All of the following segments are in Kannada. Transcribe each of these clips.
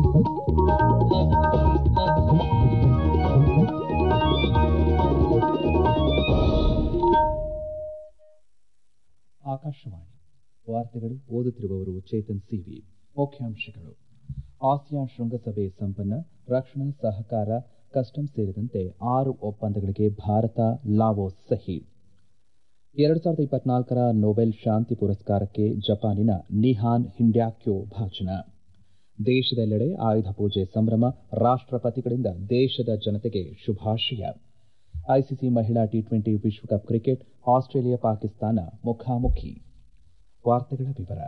ಆಕಾಶವಾಣಿ ವಾರ್ತೆಗಳು ಓದುತ್ತಿರುವವರು ಚೇತನ್ ಸಿವಿ ಮುಖ್ಯಾಂಶಗಳು ಆಸಿಯಾನ್ ಶೃಂಗಸಭೆ ಸಂಪನ್ನ ರಕ್ಷಣಾ ಸಹಕಾರ ಕಸ್ಟಮ್ಸ್ ಸೇರಿದಂತೆ ಆರು ಒಪ್ಪಂದಗಳಿಗೆ ಭಾರತ ಲಾವೋಸ್ ಸಹಿ ಎರಡು ಸಾವಿರದ ಇಪ್ಪತ್ನಾಲ್ಕರ ನೊಬೆಲ್ ಶಾಂತಿ ಪುರಸ್ಕಾರಕ್ಕೆ ಜಪಾನಿನ ನಿಹಾನ್ ಹಿಂಡ್ಯಾಕ್ಯೋ ಭಾಜನ ದೇಶದೆಲ್ಲೆಡೆ ಆಯುಧ ಪೂಜೆ ಸಂಭ್ರಮ ರಾಷ್ಟಪತಿಗಳಿಂದ ದೇಶದ ಜನತೆಗೆ ಶುಭಾಶಯ ಐಸಿಸಿ ಮಹಿಳಾ ಟಿ ಟ್ವೆಂಟಿ ವಿಶ್ವಕಪ್ ಕ್ರಿಕೆಟ್ ಆಸ್ಟ್ರೇಲಿಯಾ ಪಾಕಿಸ್ತಾನ ಮುಖಾಮುಖಿ ವಾರ್ತೆಗಳ ವಿವರ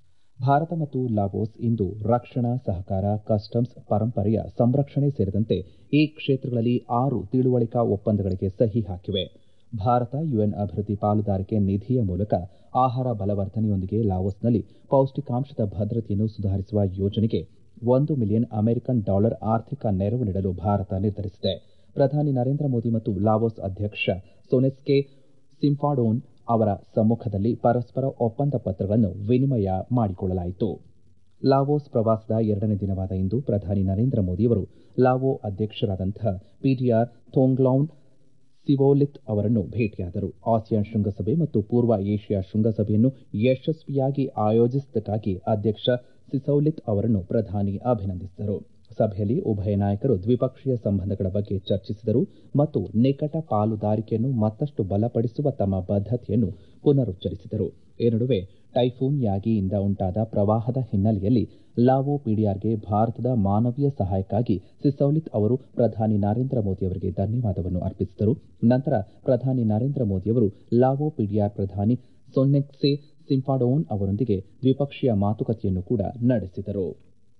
ಭಾರತ ಮತ್ತು ಲಾವೋಸ್ ಇಂದು ರಕ್ಷಣಾ ಸಹಕಾರ ಕಸ್ಟಮ್ಸ್ ಪರಂಪರೆಯ ಸಂರಕ್ಷಣೆ ಸೇರಿದಂತೆ ಈ ಕ್ಷೇತ್ರಗಳಲ್ಲಿ ಆರು ತಿಳುವಳಿಕಾ ಒಪ್ಪಂದಗಳಿಗೆ ಸಹಿ ಹಾಕಿವೆ ಭಾರತ ಯುಎನ್ ಅಭಿವೃದ್ಧಿ ಪಾಲುದಾರಿಕೆ ನಿಧಿಯ ಮೂಲಕ ಆಹಾರ ಬಲವರ್ಧನೆಯೊಂದಿಗೆ ಲಾವೋಸ್ನಲ್ಲಿ ಪೌಷ್ಟಿಕಾಂಶದ ಭದ್ರತೆಯನ್ನು ಸುಧಾರಿಸುವ ಯೋಜನೆಗೆ ಒಂದು ಮಿಲಿಯನ್ ಅಮೆರಿಕನ್ ಡಾಲರ್ ಆರ್ಥಿಕ ನೆರವು ನೀಡಲು ಭಾರತ ನಿರ್ಧರಿಸಿದೆ ಪ್ರಧಾನಿ ನರೇಂದ್ರ ಮೋದಿ ಮತ್ತು ಲಾವೋಸ್ ಅಧ್ಯಕ್ಷ ಸೊನೆಸ್ಕೆ ಸಿಂಫಾಡೋನ್ ಅವರ ಸಮ್ಮುಖದಲ್ಲಿ ಪರಸ್ಪರ ಒಪ್ಪಂದ ಪತ್ರಗಳನ್ನು ವಿನಿಮಯ ಮಾಡಿಕೊಳ್ಳಲಾಯಿತು ಲಾವೋಸ್ ಪ್ರವಾಸದ ಎರಡನೇ ದಿನವಾದ ಇಂದು ಪ್ರಧಾನಿ ನರೇಂದ್ರ ಮೋದಿಯವರು ಲಾವೋ ಅಧ್ಯಕ್ಷರಾದಂತಹ ಪಿಡಿಆರ್ ಥೋಂಗ್ಲೌನ್ ಸಿವೋಲಿತ್ ಅವರನ್ನು ಭೇಟಿಯಾದರು ಆಸಿಯಾನ್ ಶೃಂಗಸಭೆ ಮತ್ತು ಪೂರ್ವ ಏಷ್ಯಾ ಶೃಂಗಸಭೆಯನ್ನು ಯಶಸ್ವಿಯಾಗಿ ಆಯೋಜಿಸಿದ್ದಕ್ಕಾಗಿ ಅಧ್ಯಕ್ಷ ಸಿಸೌಲಿತ್ ಅವರನ್ನು ಪ್ರಧಾನಿ ಅಭಿನಂದಿಸಿದರು ಸಭೆಯಲ್ಲಿ ಉಭಯ ನಾಯಕರು ದ್ವಿಪಕ್ಷೀಯ ಸಂಬಂಧಗಳ ಬಗ್ಗೆ ಚರ್ಚಿಸಿದರು ಮತ್ತು ನಿಕಟ ಪಾಲುದಾರಿಕೆಯನ್ನು ಮತ್ತಷ್ಟು ಬಲಪಡಿಸುವ ತಮ್ಮ ಬದ್ದತೆಯನ್ನು ಪುನರುಚ್ಚರಿಸಿದರು ಈ ನಡುವೆ ಟೈಫೂನ್ ಯಾಗಿಯಿಂದ ಉಂಟಾದ ಪ್ರವಾಹದ ಹಿನ್ನೆಲೆಯಲ್ಲಿ ಲಾವೋ ಪಿಡಿಆರ್ಗೆ ಭಾರತದ ಮಾನವೀಯ ಸಹಾಯಕ್ಕಾಗಿ ಸಿಸೌಲಿತ್ ಅವರು ಪ್ರಧಾನಿ ನರೇಂದ್ರ ಮೋದಿ ಅವರಿಗೆ ಧನ್ಯವಾದವನ್ನು ಅರ್ಪಿಸಿದರು ನಂತರ ಪ್ರಧಾನಿ ನರೇಂದ್ರ ಮೋದಿಯವರು ಲಾವೋ ಪಿಡಿಆರ್ ಪ್ರಧಾನಿ ಸೊನ್ನೆಕ್ಸೆ ಸಿಂಫಾಡೋನ್ ಅವರೊಂದಿಗೆ ದ್ವಿಪಕ್ಷೀಯ ಮಾತುಕತೆಯನ್ನು ಕೂಡ ನಡೆಸಿದರು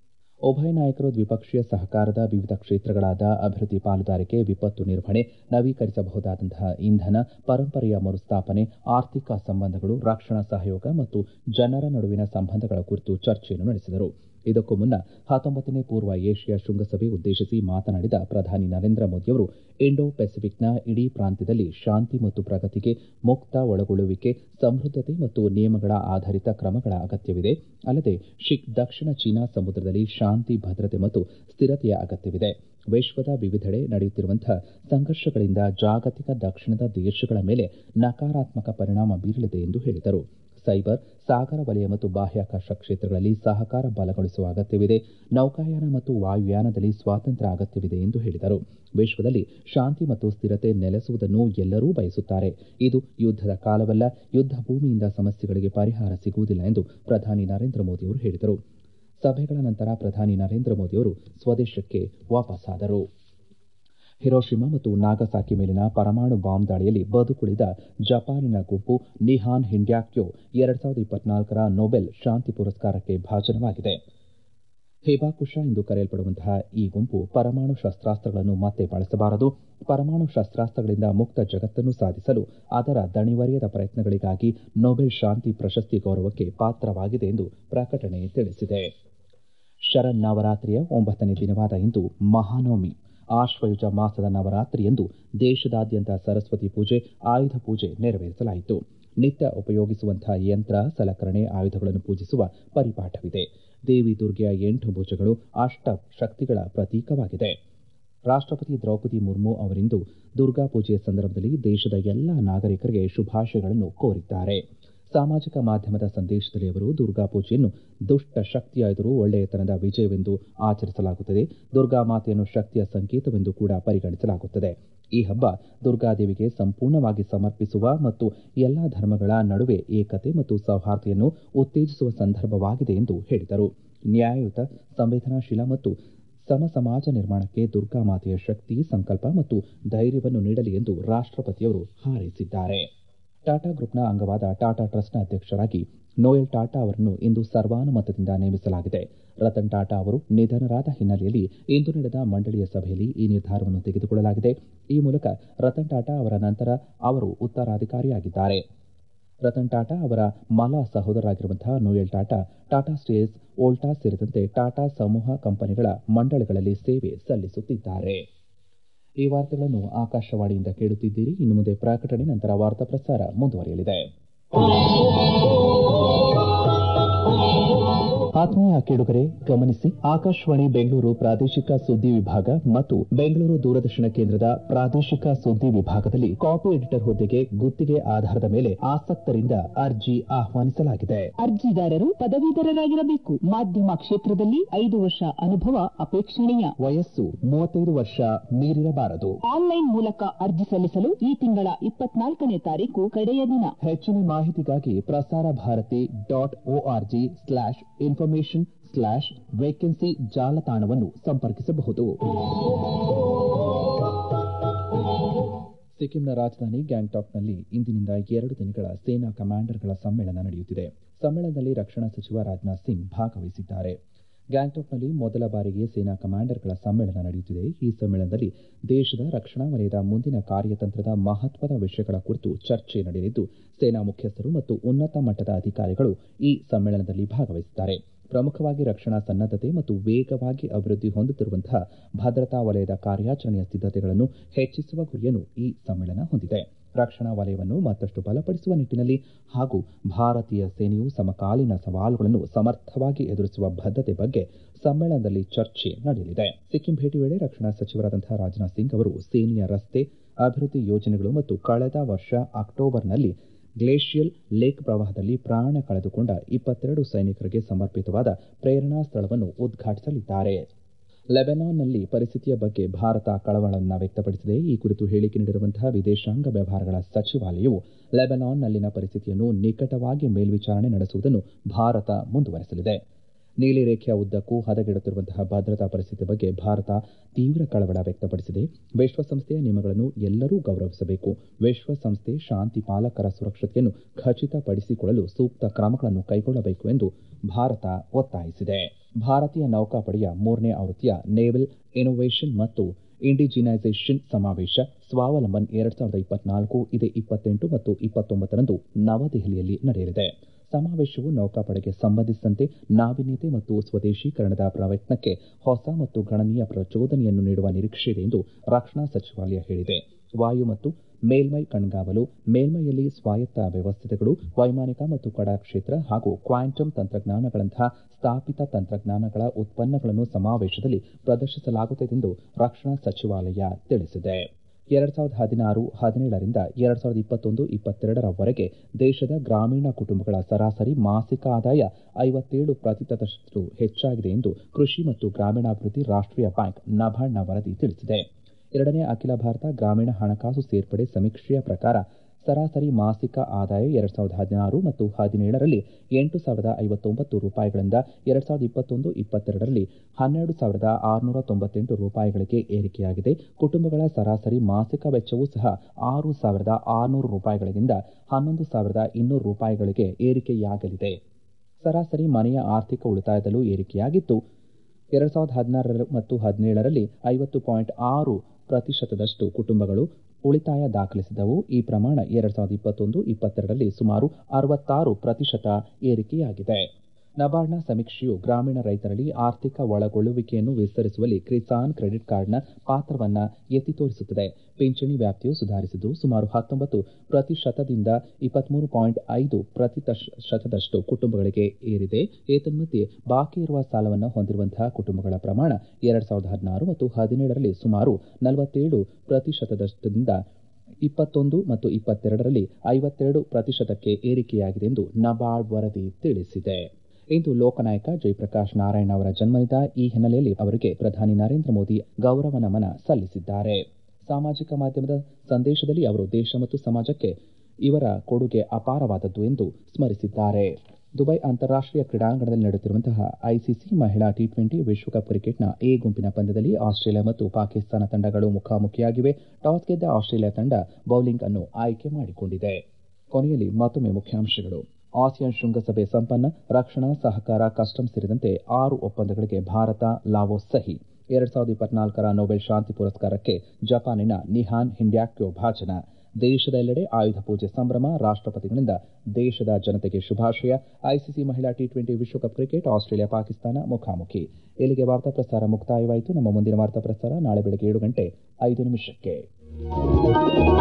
ಉಭಯ ನಾಯಕರು ದ್ವಿಪಕ್ಷೀಯ ಸಹಕಾರದ ವಿವಿಧ ಕ್ಷೇತ್ರಗಳಾದ ಅಭಿವೃದ್ಧಿ ಪಾಲುದಾರಿಕೆ ವಿಪತ್ತು ನಿರ್ವಹಣೆ ನವೀಕರಿಸಬಹುದಾದಂತಹ ಇಂಧನ ಪರಂಪರೆಯ ಮರುಸ್ಥಾಪನೆ ಆರ್ಥಿಕ ಸಂಬಂಧಗಳು ರಕ್ಷಣಾ ಸಹಯೋಗ ಮತ್ತು ಜನರ ನಡುವಿನ ಸಂಬಂಧಗಳ ಕುರಿತು ಚರ್ಚೆಯನ್ನು ನಡೆಸಿದರು ಇದಕ್ಕೂ ಮುನ್ನ ಹತ್ತೊಂಬತ್ತನೇ ಪೂರ್ವ ಏಷ್ಯಾ ಶೃಂಗಸಭೆ ಉದ್ದೇಶಿಸಿ ಮಾತನಾಡಿದ ಪ್ರಧಾನಿ ನರೇಂದ್ರ ಮೋದಿಯವರು ಇಂಡೋ ಪೆಸಿಫಿಕ್ನ ಇಡೀ ಪ್ರಾಂತ್ಯದಲ್ಲಿ ಶಾಂತಿ ಮತ್ತು ಪ್ರಗತಿಗೆ ಮುಕ್ತ ಒಳಗೊಳ್ಳುವಿಕೆ ಸಮೃದ್ಧತೆ ಮತ್ತು ನಿಯಮಗಳ ಆಧಾರಿತ ಕ್ರಮಗಳ ಅಗತ್ಯವಿದೆ ಅಲ್ಲದೆ ದಕ್ಷಿಣ ಚೀನಾ ಸಮುದ್ರದಲ್ಲಿ ಶಾಂತಿ ಭದ್ರತೆ ಮತ್ತು ಸ್ಥಿರತೆಯ ಅಗತ್ಯವಿದೆ ವಿಶ್ವದ ವಿವಿಧೆಡೆ ನಡೆಯುತ್ತಿರುವಂತಹ ಸಂಘರ್ಷಗಳಿಂದ ಜಾಗತಿಕ ದಕ್ಷಿಣದ ದೇಶಗಳ ಮೇಲೆ ನಕಾರಾತ್ಮಕ ಪರಿಣಾಮ ಬೀರಲಿದೆ ಎಂದು ಹೇಳಿದರು ಸೈಬರ್ ಸಾಗರ ವಲಯ ಮತ್ತು ಬಾಹ್ಯಾಕಾಶ ಕ್ಷೇತ್ರಗಳಲ್ಲಿ ಸಹಕಾರ ಬಲಗೊಳಿಸುವ ಅಗತ್ಯವಿದೆ ನೌಕಾಯಾನ ಮತ್ತು ವಾಯುಯಾನದಲ್ಲಿ ಸ್ವಾತಂತ್ರ್ಯ ಅಗತ್ಯವಿದೆ ಎಂದು ಹೇಳಿದರು ವಿಶ್ವದಲ್ಲಿ ಶಾಂತಿ ಮತ್ತು ಸ್ಥಿರತೆ ನೆಲೆಸುವುದನ್ನು ಎಲ್ಲರೂ ಬಯಸುತ್ತಾರೆ ಇದು ಯುದ್ದದ ಕಾಲವಲ್ಲ ಯುದ್ದ ಭೂಮಿಯಿಂದ ಸಮಸ್ಯೆಗಳಿಗೆ ಪರಿಹಾರ ಸಿಗುವುದಿಲ್ಲ ಎಂದು ಪ್ರಧಾನಿ ನರೇಂದ್ರ ಮೋದಿಯವರು ಹೇಳಿದರು ಸಭೆಗಳ ನಂತರ ಪ್ರಧಾನಿ ನರೇಂದ್ರ ಮೋದಿಯವರು ಸ್ವದೇಶಕ್ಕೆ ವಾಪಸ್ಸಾದರು ಹಿರೋಶಿಮಾ ಮತ್ತು ನಾಗಸಾಕಿ ಮೇಲಿನ ಪರಮಾಣು ಬಾಂಬ್ ದಾಳಿಯಲ್ಲಿ ಬದುಕುಳಿದ ಜಪಾನಿನ ಗುಂಪು ನಿಹಾನ್ ಹಿಂಡ್ಯಾಕ್ಯೋ ಎರಡ್ ಸಾವಿರದ ಇಪ್ಪತ್ನಾಲ್ಕರ ನೊಬೆಲ್ ಶಾಂತಿ ಪುರಸ್ಕಾರಕ್ಕೆ ಭಾಜನವಾಗಿದೆ ಹೇಬಾಕುಶ ಎಂದು ಕರೆಯಲ್ಪಡುವಂತಹ ಈ ಗುಂಪು ಪರಮಾಣು ಶಸ್ತ್ರಾಸ್ತ್ರಗಳನ್ನು ಮತ್ತೆ ಬಳಸಬಾರದು ಪರಮಾಣು ಶಸ್ತ್ರಾಸ್ತ್ರಗಳಿಂದ ಮುಕ್ತ ಜಗತ್ತನ್ನು ಸಾಧಿಸಲು ಅದರ ದಣಿವರಿಯದ ಪ್ರಯತ್ನಗಳಿಗಾಗಿ ನೊಬೆಲ್ ಶಾಂತಿ ಪ್ರಶಸ್ತಿ ಗೌರವಕ್ಕೆ ಪಾತ್ರವಾಗಿದೆ ಎಂದು ಪ್ರಕಟಣೆ ತಿಳಿಸಿದೆ ಶರನ್ನವರಾತ್ರಿಯ ಒಂಬತ್ತನೇ ದಿನವಾದ ಇಂದು ಮಹಾನವಮಿ ಆಶ್ವಯುಜ ಮಾಸದ ನವರಾತ್ರಿಯಂದು ದೇಶದಾದ್ಯಂತ ಸರಸ್ವತಿ ಪೂಜೆ ಆಯುಧ ಪೂಜೆ ನೆರವೇರಿಸಲಾಯಿತು ನಿತ್ಯ ಉಪಯೋಗಿಸುವಂತಹ ಯಂತ್ರ ಸಲಕರಣೆ ಆಯುಧಗಳನ್ನು ಪೂಜಿಸುವ ಪರಿಪಾಠವಿದೆ ದೇವಿ ದುರ್ಗೆಯ ಎಂಟು ಭುಜಗಳು ಅಷ್ಟ ಶಕ್ತಿಗಳ ಪ್ರತೀಕವಾಗಿದೆ ರಾಷ್ಟಪತಿ ದ್ರೌಪದಿ ಮುರ್ಮು ಅವರಿಂದು ದುರ್ಗಾ ಪೂಜೆಯ ಸಂದರ್ಭದಲ್ಲಿ ದೇಶದ ಎಲ್ಲಾ ನಾಗರಿಕರಿಗೆ ಶುಭಾಶಯಗಳನ್ನು ಕೋರಿದ್ದಾರೆ ಸಾಮಾಜಿಕ ಮಾಧ್ಯಮದ ಸಂದೇಶದಲ್ಲಿ ಅವರು ದುರ್ಗಾ ಪೂಜೆಯನ್ನು ದುಷ್ಟ ಶಕ್ತಿಯ ಎದುರು ಒಳ್ಳೆಯತನದ ವಿಜಯವೆಂದು ಆಚರಿಸಲಾಗುತ್ತದೆ ದುರ್ಗಾ ಮಾತೆಯನ್ನು ಶಕ್ತಿಯ ಸಂಕೇತವೆಂದು ಕೂಡ ಪರಿಗಣಿಸಲಾಗುತ್ತದೆ ಈ ಹಬ್ಬ ದುರ್ಗಾದೇವಿಗೆ ಸಂಪೂರ್ಣವಾಗಿ ಸಮರ್ಪಿಸುವ ಮತ್ತು ಎಲ್ಲಾ ಧರ್ಮಗಳ ನಡುವೆ ಏಕತೆ ಮತ್ತು ಸೌಹಾರ್ದತೆಯನ್ನು ಉತ್ತೇಜಿಸುವ ಸಂದರ್ಭವಾಗಿದೆ ಎಂದು ಹೇಳಿದರು ನ್ಯಾಯಯುತ ಸಂವೇದನಾಶೀಲ ಮತ್ತು ಸಮ ಸಮಾಜ ನಿರ್ಮಾಣಕ್ಕೆ ದುರ್ಗಾ ಮಾತೆಯ ಶಕ್ತಿ ಸಂಕಲ್ಪ ಮತ್ತು ಧೈರ್ಯವನ್ನು ನೀಡಲಿ ಎಂದು ರಾಷ್ಟಪತಿಯವರು ಹಾರೈಸಿದ್ದಾರೆ ಟಾಟಾ ಗ್ರೂಪ್ನ ಅಂಗವಾದ ಟಾಟಾ ಟ್ರಸ್ಟ್ನ ಅಧ್ಯಕ್ಷರಾಗಿ ನೋಯಲ್ ಟಾಟಾ ಅವರನ್ನು ಇಂದು ಸರ್ವಾನುಮತದಿಂದ ನೇಮಿಸಲಾಗಿದೆ ರತನ್ ಟಾಟಾ ಅವರು ನಿಧನರಾದ ಹಿನ್ನೆಲೆಯಲ್ಲಿ ಇಂದು ನಡೆದ ಮಂಡಳಿಯ ಸಭೆಯಲ್ಲಿ ಈ ನಿರ್ಧಾರವನ್ನು ತೆಗೆದುಕೊಳ್ಳಲಾಗಿದೆ ಈ ಮೂಲಕ ರತನ್ ಟಾಟಾ ಅವರ ನಂತರ ಅವರು ಉತ್ತರಾಧಿಕಾರಿಯಾಗಿದ್ದಾರೆ ರತನ್ ಟಾಟಾ ಅವರ ಮಲ ಸಹೋದರರಾಗಿರುವಂತಹ ನೋಯಲ್ ಟಾಟಾ ಟಾಟಾ ಸ್ಟೀಲ್ಸ್ ವೋಲ್ಟಾಸ್ ಸೇರಿದಂತೆ ಟಾಟಾ ಸಮೂಹ ಕಂಪನಿಗಳ ಮಂಡಳಿಗಳಲ್ಲಿ ಸೇವೆ ಸಲ್ಲಿಸುತ್ತಿದ್ದಾರೆ ಈ ವಾರ್ತೆಗಳನ್ನು ಆಕಾಶವಾಣಿಯಿಂದ ಕೇಳುತ್ತಿದ್ದೀರಿ ಇನ್ನು ಮುಂದೆ ಪ್ರಕಟಣೆ ನಂತರ ವಾರ್ತಾ ಪ್ರಸಾರ ಮುಂದುವರಿಯಲಿದೆ ಆತ್ಮೀಯ ಕೇಳುಗರೆ ಗಮನಿಸಿ ಆಕಾಶವಾಣಿ ಬೆಂಗಳೂರು ಪ್ರಾದೇಶಿಕ ಸುದ್ದಿ ವಿಭಾಗ ಮತ್ತು ಬೆಂಗಳೂರು ದೂರದರ್ಶನ ಕೇಂದ್ರದ ಪ್ರಾದೇಶಿಕ ಸುದ್ದಿ ವಿಭಾಗದಲ್ಲಿ ಕಾಪಿ ಎಡಿಟರ್ ಹುದ್ದೆಗೆ ಗುತ್ತಿಗೆ ಆಧಾರದ ಮೇಲೆ ಆಸಕ್ತರಿಂದ ಅರ್ಜಿ ಆಹ್ವಾನಿಸಲಾಗಿದೆ ಅರ್ಜಿದಾರರು ಪದವೀಧರರಾಗಿರಬೇಕು ಮಾಧ್ಯಮ ಕ್ಷೇತ್ರದಲ್ಲಿ ಐದು ವರ್ಷ ಅನುಭವ ಅಪೇಕ್ಷಣೀಯ ವಯಸ್ಸು ಮೂವತ್ತೈದು ವರ್ಷ ಮೀರಿರಬಾರದು ಆನ್ಲೈನ್ ಮೂಲಕ ಅರ್ಜಿ ಸಲ್ಲಿಸಲು ಈ ತಿಂಗಳ ಇಪ್ಪತ್ನಾಲ್ಕನೇ ತಾರೀಕು ಕಡೆಯ ದಿನ ಹೆಚ್ಚಿನ ಮಾಹಿತಿಗಾಗಿ Prasar Bharati dot org slash information slash vacancy ಜಾಲತಾಣವನ್ನು ಸಂಪರ್ಕಿಸಬಹುದು ಸಿಕ್ಕಿಂನ ರಾಜಧಾನಿ ಗ್ಯಾಂಗ್ಟಾಕ್ನಲ್ಲಿ ಇಂದಿನಿಂದ ಎರಡು ದಿನಗಳ ಸೇನಾ ಕಮಾಂಡರ್ಗಳ ಸಮ್ಮೇಳನ ನಡೆಯುತ್ತಿದೆ ಸಮ್ಮೇಳನದಲ್ಲಿ ರಕ್ಷಣಾ ಸಚಿವ ರಾಜನಾಥ್ ಸಿಂಗ್ ಭಾಗವಹಿಸಿದ್ದಾರೆ ಗ್ಯಾಂಗ್ಟಾಕ್ನಲ್ಲಿ ಮೊದಲ ಬಾರಿಗೆ ಸೇನಾ ಕಮಾಂಡರ್ಗಳ ಸಮ್ಮೇಳನ ನಡೆಯುತ್ತಿದೆ ಈ ಸಮ್ಮೇಳನದಲ್ಲಿ ದೇಶದ ರಕ್ಷಣಾ ವಲಯದ ಮುಂದಿನ ಕಾರ್ಯತಂತ್ರದ ಮಹತ್ವದ ವಿಷಯಗಳ ಕುರಿತು ಚರ್ಚೆ ನಡೆಯಲಿದ್ದು ಸೇನಾ ಮುಖ್ಯಸ್ಥರು ಮತ್ತು ಉನ್ನತ ಮಟ್ಟದ ಅಧಿಕಾರಿಗಳು ಈ ಸಮ್ಮೇಳನದಲ್ಲಿ ಭಾಗವಹಿಸಿದ್ದಾರೆ ಪ್ರಮುಖವಾಗಿ ರಕ್ಷಣಾ ಸನ್ನದ್ದತೆ ಮತ್ತು ವೇಗವಾಗಿ ಅಭಿವೃದ್ಧಿ ಹೊಂದುತ್ತಿರುವಂತಹ ಭದ್ರತಾ ವಲಯದ ಕಾರ್ಯಾಚರಣೆಯ ಸಿದ್ದತೆಗಳನ್ನು ಹೆಚ್ಚಿಸುವ ಗುರಿಯನ್ನು ಈ ಸಮ್ಮೇಳನ ಹೊಂದಿದೆ ರಕ್ಷಣಾ ವಲಯವನ್ನು ಮತ್ತಷ್ಟು ಬಲಪಡಿಸುವ ನಿಟ್ಟಿನಲ್ಲಿ ಹಾಗೂ ಭಾರತೀಯ ಸೇನೆಯು ಸಮಕಾಲೀನ ಸವಾಲುಗಳನ್ನು ಸಮರ್ಥವಾಗಿ ಎದುರಿಸುವ ಬದ್ಧತೆ ಬಗ್ಗೆ ಸಮ್ಮೇಳನದಲ್ಲಿ ಚರ್ಚೆ ನಡೆಯಲಿದೆ ಸಿಕ್ಕಿಂ ಭೇಟಿ ವೇಳೆ ರಕ್ಷಣಾ ಸಚಿವರಾದಂತಹ ರಾಜನಾಥ್ ಸಿಂಗ್ ಅವರು ಸೇನೆಯ ರಸ್ತೆ ಅಭಿವೃದ್ಧಿ ಯೋಜನೆಗಳು ಮತ್ತು ಕಳೆದ ವರ್ಷ ಅಕ್ಟೋಬರ್ನಲ್ಲಿ ಗ್ಲೇಷಿಯಲ್ ಲೇಕ್ ಪ್ರವಾಹದಲ್ಲಿ ಪ್ರಾಣ ಕಳೆದುಕೊಂಡ ಇಪ್ಪತ್ತೆರಡು ಸೈನಿಕರಿಗೆ ಸಮರ್ಪಿತವಾದ ಪ್ರೇರಣಾ ಸ್ಥಳವನ್ನು ಉದ್ಘಾಟಿಸಲಿದ್ದಾರೆ ಲೆಬನಾನ್ನಲ್ಲಿ ಪರಿಸ್ಥಿತಿಯ ಬಗ್ಗೆ ಭಾರತ ಕಳವಳವನ್ನು ವ್ಯಕ್ತಪಡಿಸಿದೆ ಈ ಕುರಿತು ಹೇಳಿಕೆ ನೀಡಿರುವಂತಹ ವಿದೇಶಾಂಗ ವ್ಯವಹಾರಗಳ ಸಚಿವಾಲಯವು ಲೆಬನಾನ್ನಲ್ಲಿನ ಪರಿಸ್ಥಿತಿಯನ್ನು ನಿಕಟವಾಗಿ ಮೇಲ್ವಿಚಾರಣೆ ನಡೆಸುವುದನ್ನು ಭಾರತ ಮುಂದುವರೆಸಲಿದೆ ನೀಲಿ ರೇಖೆಯ ಉದ್ದಕ್ಕೂ ಹದಗೆಡುತ್ತಿರುವಂತಹ ಭದ್ರತಾ ಪರಿಸ್ಥಿತಿ ಬಗ್ಗೆ ಭಾರತ ತೀವ್ರ ಕಳವಳ ವ್ಯಕ್ತಪಡಿಸಿದೆ ವಿಶ್ವಸಂಸ್ಥೆಯ ನಿಯಮಗಳನ್ನು ಎಲ್ಲರೂ ಗೌರವಿಸಬೇಕು ವಿಶ್ವಸಂಸ್ಥೆ ಶಾಂತಿ ಪಾಲಕರ ಸುರಕ್ಷತೆಯನ್ನು ಖಚಿತಪಡಿಸಿಕೊಳ್ಳಲು ಸೂಕ್ತ ಕ್ರಮಗಳನ್ನು ಕೈಗೊಳ್ಳಬೇಕು ಎಂದು ಭಾರತ ಒತ್ತಾಯಿಸಿದೆ ಭಾರತೀಯ ನೌಕಾಪಡೆಯ ಮೂರನೇ ಆವೃತ್ತಿಯ ನೇವಲ್ ಇನೋವೇಷನ್ ಮತ್ತು ಇಂಡಿಜಿನೈಸೇಷನ್ ಸಮಾವೇಶ ಸ್ವಾವಲಂಬನ್ ಎರಡ್ ಸಾವಿರದ ಇಪ್ಪತ್ನಾಲ್ಕು ಇದೇ ಇಪ್ಪತ್ತೆಂಟು ಮತ್ತು ಇಪ್ಪತ್ತೊಂಬತ್ತರಂದು ನವದೆಹಲಿಯಲ್ಲಿ ನಡೆಯಲಿದೆ ಸಮಾವೇಶವು ನೌಕಾಪಡೆಗೆ ಸಂಬಂಧಿಸಿದಂತೆ ನಾವೀನ್ಯತೆ ಮತ್ತು ಸ್ವದೇಶೀಕರಣದ ಪ್ರಯತ್ನಕ್ಕೆ ಹೊಸ ಮತ್ತು ಗಣನೀಯ ಪ್ರಚೋದನೆಯನ್ನು ನೀಡುವ ನಿರೀಕ್ಷೆಯಿದೆ ಎಂದು ರಕ್ಷಣಾ ಸಚಿವಾಲಯ ಹೇಳಿದೆ ವಾಯು ಮತ್ತು ಮೇಲ್ಮೈ ಕಣ್ಗಾವಲು ಮೇಲ್ಮೈಯಲ್ಲಿ ಸ್ವಾಯತ್ತ ವ್ಯವಸ್ಥೆಗಳು ವೈಮಾನಿಕ ಮತ್ತು ಕಡಾ ಕ್ಷೇತ್ರ ಹಾಗೂ ಕ್ವಾಂಟಮ್ ತಂತ್ರಜ್ಞಾನಗಳಂತಹ ಸ್ಥಾಪಿತ ತಂತ್ರಜ್ಞಾನಗಳ ಉತ್ಪನ್ನಗಳನ್ನು ಸಮಾವೇಶದಲ್ಲಿ ಪ್ರದರ್ಶಿಸಲಾಗುತ್ತದೆ ಎಂದು ರಕ್ಷಣಾ ಸಚಿವಾಲಯ ತಿಳಿಸಿದೆ ಎರಡ್ ಸಾವಿರದ ಹದಿನಾರು ಹದಿನೇಳರಿಂದ ಎರಡ್ ಸಾವಿರದ ಇಪ್ಪತ್ತೊಂದು ಇಪ್ಪತ್ತೆರಡರವರೆಗೆ ದೇಶದ ಗ್ರಾಮೀಣ ಕುಟುಂಬಗಳ ಸರಾಸರಿ ಮಾಸಿಕ ಆದಾಯ ಐವತ್ತೇಳು ಪ್ರತಿಶತದಷ್ಟು ಹೆಚ್ಚಾಗಿದೆ ಎಂದು ಕೃಷಿ ಮತ್ತು ಗ್ರಾಮೀಣಾಭಿವೃದ್ಧಿ ರಾಷ್ಟೀಯ ಬ್ಯಾಂಕ್ ನಬಾರ್ಡ್ನ ವರದಿ ತಿಳಿಸಿದೆ ಎರಡನೇ ಅಖಿಲ ಭಾರತ ಗ್ರಾಮೀಣ ಹಣಕಾಸು ಸೇರ್ಪಡೆ ಸಮೀಕ್ಷೆಯ ಪ್ರಕಾರ ಸರಾಸರಿ ಮಾಸಿಕ ಆದಾಯ ಎರಡ್ ಸಾವಿರದ ಹದಿನಾರು ಮತ್ತು ಹದಿನೇಳರಲ್ಲಿ ಎಂಟು ಸಾವಿರದ ಐವತ್ತೊಂಬತ್ತು ರೂಪಾಯಿಗಳಿಂದ ಎರಡ್ ಸಾವಿರದ ಇಪ್ಪತ್ತೊಂದು ಇಪ್ಪತ್ತೆರಡರಲ್ಲಿ ಹನ್ನೆರಡು ಸಾವಿರದ ಆರುನೂರ ತೊಂಬತ್ತೆಂಟು ರೂಪಾಯಿಗಳಿಗೆ ಏರಿಕೆಯಾಗಿದೆ ಕುಟುಂಬಗಳ ಸರಾಸರಿ ಮಾಸಿಕ ವೆಚ್ಚವೂ ಸಹ ಆರು ಸಾವಿರದ ಆರುನೂರು ರೂಪಾಯಿಗಳಿಂದ ಹನ್ನೊಂದು ಸಾವಿರದ ಇನ್ನೂರು ರೂಪಾಯಿಗಳಿಗೆ ಏರಿಕೆಯಾಗಲಿದೆ ಸರಾಸರಿ ಮನೆಯ ಆರ್ಥಿಕ ಉಳಿತಾಯದಲ್ಲೂ ಏರಿಕೆಯಾಗಿದ್ದು ಎರಡ್ ಸಾವಿರದ ಹದಿನಾರರ ಮತ್ತು ಹದಿನೇಳರಲ್ಲಿ ಐವತ್ತು ಪಾಯಿಂಟ್ ಆರು ಪ್ರತಿಶತದಷ್ಟು ಕುಟುಂಬಗಳು ಉಳಿತಾಯ ದಾಖಲಿಸಿದವು ಈ ಪ್ರಮಾಣ ಎರಡ್ ಸಾವಿರದ ಇಪ್ಪತ್ತೊಂದು ಇಪ್ಪತ್ತೆರಡರಲ್ಲಿ ಸುಮಾರು ಅರವತ್ತಾರು ಪ್ರತಿಶತ ಏರಿಕೆಯಾಗಿದೆ ನಬಾರ್ಡ್ನ ಸಮೀಕ್ಷೆಯು ಗ್ರಾಮೀಣ ರೈತರಲ್ಲಿ ಆರ್ಥಿಕ ಒಳಗೊಳ್ಳುವಿಕೆಯನ್ನು ವಿಸ್ತರಿಸುವಲ್ಲಿ ಕಿಸಾನ್ ಕ್ರೆಡಿಟ್ ಕಾರ್ಡ್ನ ಪಾತ್ರವನ್ನು ಎತ್ತಿ ತೋರಿಸುತ್ತದೆ ಪಿಂಚಣಿ ವ್ಯಾಪ್ತಿಯು ಸುಧಾರಿಸಿದ್ದು ಸುಮಾರು ಹತ್ತೊಂಬತ್ತು ಪ್ರತಿಶತದಿಂದ ಇಪ್ಪತ್ಮೂರು ಪಾಯಿಂಟ್ ಐದು ಪ್ರತಿಶತದಷ್ಟು ಕುಟುಂಬಗಳಿಗೆ ಏರಿದೆ ಏತನ್ಮಧ್ಯೆ ಬಾಕಿ ಇರುವ ಸಾಲವನ್ನು ಹೊಂದಿರುವಂತಹ ಕುಟುಂಬಗಳ ಪ್ರಮಾಣ ಎರಡ್ ಸಾವಿರದ ಹದಿನಾರು ಮತ್ತು ಹದಿನೇಳರಲ್ಲಿ ಸುಮಾರು ನಲವತ್ತೇಳು ಪ್ರತಿಶತದಷ್ಟದಿಂದ ಇಪ್ಪತ್ತೊಂದು ಮತ್ತು ಇಪ್ಪತ್ತೆರಡರಲ್ಲಿ ಐವತ್ತೆರಡು ಪ್ರತಿಶತಕ್ಕೆ ಏರಿಕೆಯಾಗಿದೆ ಎಂದು ನಬಾರ್ಡ್ ವರದಿ ತಿಳಿಸಿದೆ ಇಂದು ಲೋಕನಾಯಕ ಜಯಪ್ರಕಾಶ್ ನಾರಾಯಣ ಅವರ ಜನ್ಮದಿನ ಈ ಹಿನ್ನೆಲೆಯಲ್ಲಿ ಅವರಿಗೆ ಪ್ರಧಾನಿ ನರೇಂದ್ರ ಮೋದಿ ಗೌರವ ನಮನ ಸಲ್ಲಿಸಿದ್ದಾರೆ ಸಾಮಾಜಿಕ ಮಾಧ್ಯಮದ ಸಂದೇಶದಲ್ಲಿ ಅವರು ದೇಶ ಮತ್ತು ಸಮಾಜಕ್ಕೆ ಇವರ ಕೊಡುಗೆ ಅಪಾರವಾದದ್ದು ಎಂದು ಸ್ಮರಿಸಿದ್ದಾರೆ ದುಬೈ ಅಂತಾರಾಷ್ಟೀಯ ಕ್ರೀಡಾಂಗಣದಲ್ಲಿ ನಡೆಯುತ್ತಿರುವಂತಹ ಐಸಿಸಿ ಮಹಿಳಾ ಟಿ ಟ್ವೆಂಟಿ ವಿಶ್ವಕಪ್ ಕ್ರಿಕೆಟ್ನ ಎ ಗುಂಪಿನ ಪಂದ್ಯದಲ್ಲಿ ಆಸ್ಟ್ರೇಲಿಯಾ ಮತ್ತು ಪಾಕಿಸ್ತಾನ ತಂಡಗಳು ಮುಖಾಮುಖಿಯಾಗಿವೆ ಟಾಸ್ ಗೆದ್ದ ಆಸ್ಟ್ರೇಲಿಯಾ ತಂಡ ಬೌಲಿಂಗ್ ಅನ್ನು ಆಯ್ಕೆ ಮಾಡಿಕೊಂಡಿದೆ ಕೊನೆಯಲ್ಲಿ ಮತ್ತೊಮ್ಮೆ ಮುಖ್ಯಾಂಶಗಳು ಆಸಿಯಾನ್ ಶೃಂಗಸಭೆ ಸಂಪನ್ನ ರಕ್ಷಣಾ ಸಹಕಾರ ಕಸ್ಟಮ್ಸ್ ಸೇರಿದಂತೆ ಆರು ಒಪ್ಪಂದಗಳಿಗೆ ಭಾರತ ಲಾವೋಸ್ ಸಹಿ ಎರಡ್ ಸಾವಿರದ ಇಪ್ಪತ್ನಾಲ್ಕರ ನೊಬೆಲ್ ಶಾಂತಿ ಪುರಸ್ಕಾರಕ್ಕೆ ಜಪಾನಿನ ನಿಹಾನ್ ಹಿಂಡ್ಯಾಕ್ಯೋ ಭಾಜನ ದೇಶದ ಎಲ್ಲೆಡೆ ಆಯುಧ ಪೂಜೆ ಸಂಭ್ರಮ ರಾಷ್ಟಪತಿಗಳಿಂದ ದೇಶದ ಜನತೆಗೆ ಶುಭಾಶಯ ಐಸಿಸಿ ಮಹಿಳಾ ಟಿ ಟ್ವೆಂಟಿ ವಿಶ್ವಕಪ್ ಕ್ರಿಕೆಟ್ ಆಸ್ಟ್ರೇಲಿಯಾ ಪಾಕಿಸ್ತಾನ ಮುಖಾಮುಖಿ ಇಲ್ಲಿಗೆ ವಾರ್ತಾ ಪ್ರಸಾರ ಮುಕ್ತಾಯವಾಯಿತು ನಮ್ಮ ಮುಂದಿನ ವಾರ್ತಾ ಪ್ರಸಾರ ನಾಳೆ ಬೆಳಗ್ಗೆ ಏಳು ಗಂಟೆ ಐದು ನಿಮಿಷಕ್ಕೆ